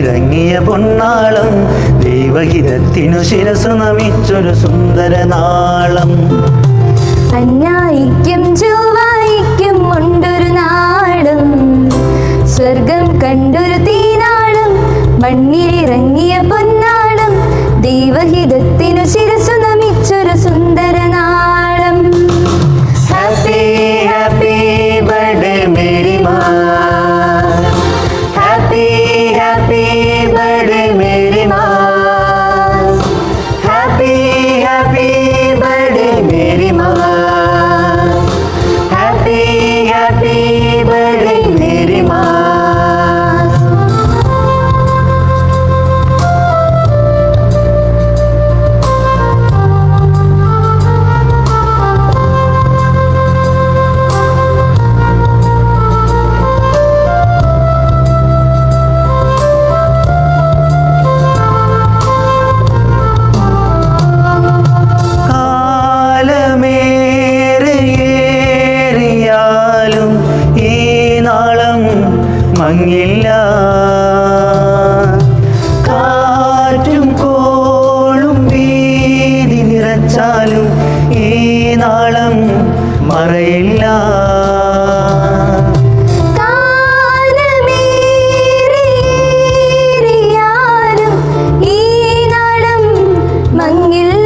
മണ്ണിലിറങ്ങിയ പൊന്നാളം ദൈവഹിതത്തിനു ശിരസു നമിച്ചൊരു സുന്ദര നാളം അന്നായിക്കും ചൊവ്വായിക്കും ഉണ്ടൊരു നാടും സ്വർഗം കണ്ടൊരു തീനാളും മണ്ണിലിറങ്ങിയ പൊന്നാളും ദൈവഹിതത്തിനു ശിരസു നമിച്ചൊരു സുന്ദര നാളം ഹാപ്പി ഹാപ്പി ബർത്ത്ഡേ മേരി മാ ഹാപ്പി ഹാപ്പി ബർത്ത്ഡേ മേരി മാ ഹാപ്പി ഹാപ്പി ബർത്ത്ഡേ മേരി മാ ഹാപ്പി ഹാപ്പി ബർത്ത്ഡേ മേരി മാ കാലമേറിയാലും ഈ നാളം മങ്ങില്ല കാറ്റും കോളും വീതി നിറച്ചാലും ഈ നാളം മറയില്ല കാലമേറിയാലും ഈ നാളം മങ്ങില്ല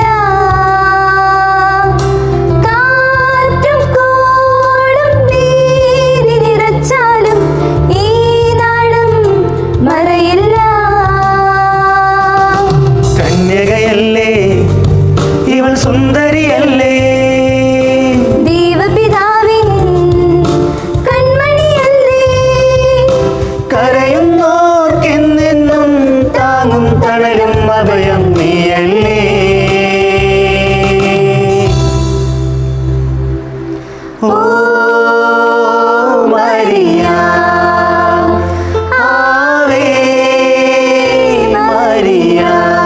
കാറ്റും കോളും വീതി നിറച്ചാലും ഈ നാളം മറയില്ല കന്യകയല്ലേ ഇവൾ സുന്ദരിയല്ലേ ദൈവപിതാവിൻ കൺമണിയല്ലേ കരയുന്നോർക്കെന്നെന്നും താങ്ങും തണലും അഭയം നീയല്ലേ ഓ മരിയ ആവേ മരിയ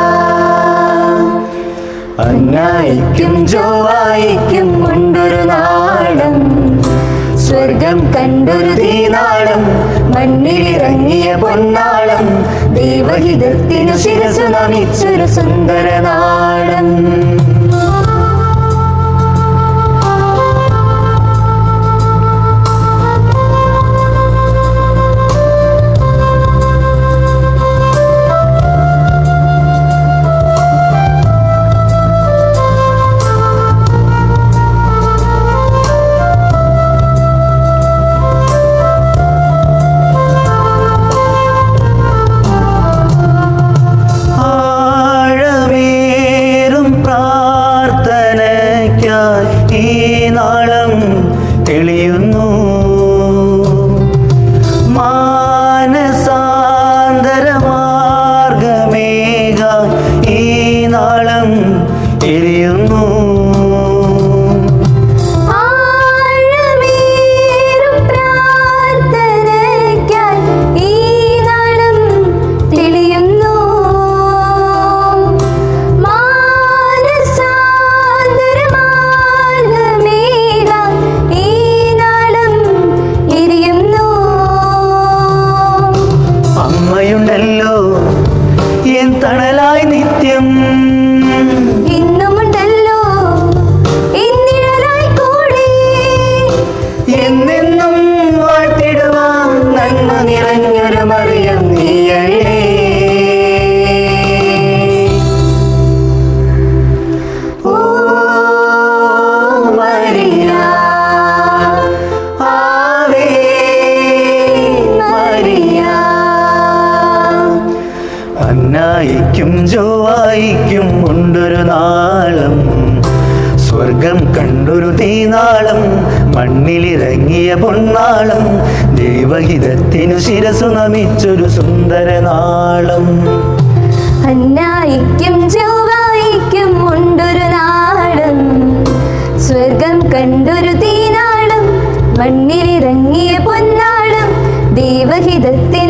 അന്നായിക്കും ജോവായിക്കും ഉണ്ടൊരു നാടം സ്വർഗം കണ്ടൊരു തീനാളം മണ്ണിലിറങ്ങിയ പൊന്നാളം ദൈവഹിതത്തിനു ശിരസു നമിച്ചൊരു സുന്ദര നാളം ആഴമേറും പ്രാർത്ഥനയ്ക്കായി ഈ നാളം തെളിയുന്നു മാനസാന്തര മാർഗമേക ഈ നാളം എരിയുന്നു ആഴമേറും പ്രാർത്ഥനയ്ക്കായി ഈ നാളം തെളിയുന്നു മാനസാന്തരമാർഗ്ഗമേകാൻ ഈ നാളം എരിയുന്നു അമ്മയുണ്ടല്ലോ എൻ തണലായി നിത്യം ഇന്നുമുണ്ടല്ലോ ഇന്നിഴലായി കൂടി എന്നെന്നും വാഴ്ത്തിടുവാൻ നന്മ നിറഞ്ഞൊരു മറിയം നീയല്ലേ ഓ മരിയ ആവേ മരിയ അന്നായിക്കും ജോവായിക്കും ഉണ്ടൊരു നാളം സ്വർഗം കണ്ടൊരു തീനാളം മണ്ണിലിറങ്ങിയ പൊന്നാളം ദൈവഹിതത്തിനു ശിരസു നമിച്ചൊരു സുന്ദര നാളം അന്നായിക്കും ചൊവ്വായിക്കും ഉണ്ടൊരു നാടും സ്വർഗം കണ്ടൊരു തീനാളും മണ്ണിലിറങ്ങിയ പൊന്നാളും ദൈവഹിതത്തിൽ